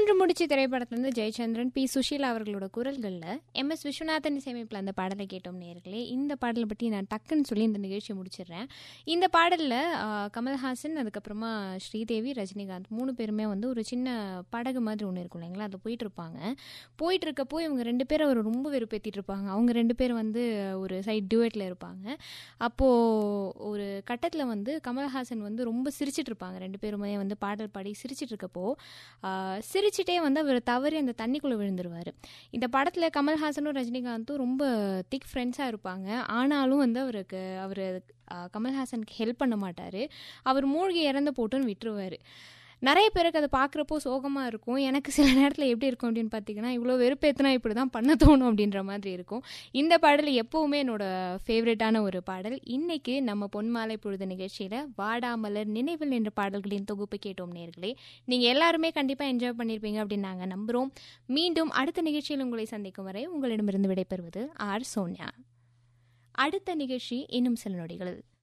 மூன்று முடிச்சு திரைப்படத்திலிருந்து ஜெயச்சந்திரன் பி சுஷீலா அவர்களோட குரல்களில் எம் எஸ் விஸ்வநாதன் இசையமைப்பில் அந்த பாடலை கேட்டோம் நேர்களே இந்த பாடலை பற்றி நான் டக்குன்னு சொல்லி இந்த நிகழ்ச்சியை முடிச்சிடுறேன் இந்த பாடலில் கமல்ஹாசன் அதுக்கப்புறமா ஸ்ரீதேவி ரஜினிகாந்த் மூணு பேருமே வந்து ஒரு சின்ன படகு மாதிரி ஒன்று இருக்கும் இல்லைங்களா அதில் போயிட்டு இருப்பாங்க போயிட்டு இருக்கப்போ இவங்க ரெண்டு பேரும் அவர் ரொம்ப வெறுப்பேற்றிட்டு இருப்பாங்க அவங்க ரெண்டு பேரும் வந்து ஒரு சைட் டியூட்டில் இருப்பாங்க அப்போது ஒரு கட்டத்தில் வந்து கமல்ஹாசன் வந்து ரொம்ப சிரிச்சிட்டு இருப்பாங்க ரெண்டு பேருமே வந்து பாடல் பாடி சிரிச்சிட்டு இருக்கப்போ ஆஹ், சிரிச்சிட்டே வந்து அவர் தவறி அந்த தண்ணிக்குள்ளே விழுந்துருவார் இந்த படத்தில் கமல்ஹாசனும் ரஜினிகாந்தும் ரொம்ப திக் ஃப்ரெண்ட்ஸாக இருப்பாங்க ஆனாலும் வந்து அவருக்கு அவர் கமல்ஹாசனுக்கு ஹெல்ப் பண்ண மாட்டார் அவர் மூழ்கி இறந்து போட்டுன்னு விட்டுருவார் நிறைய பேருக்கு அதை பார்க்குறப்போ சோகமாக இருக்கும் எனக்கு சில நேரத்தில் எப்படி இருக்கும் அப்படின்னு பார்த்தீங்கன்னா இவ்வளோ வெறுப்பேற்றினா இப்படி தான் பண்ண தோணும் அப்படின்ற மாதிரி இருக்கும் இந்த பாடல் எப்போவுமே என்னோட ஃபேவரட்டான ஒரு பாடல் இன்னைக்கு நம்ம பொன்மாலை பொழுது நிகழ்ச்சியில் வாடாமலர் நினைவில் என்ற பாடல்களின் தொகுப்பு கேட்டோம் நேர்களே நீங்கள் எல்லாருமே கண்டிப்பாக என்ஜாய் பண்ணியிருப்பீங்க அப்படின்னு நாங்கள் நம்புகிறோம் மீண்டும் அடுத்த நிகழ்ச்சியில் உங்களை சந்திக்கும் வரை உங்களிடமிருந்து விடைபெறுவது ஆர் சோனியா அடுத்த நிகழ்ச்சி இன்னும் சில நொடிகளில்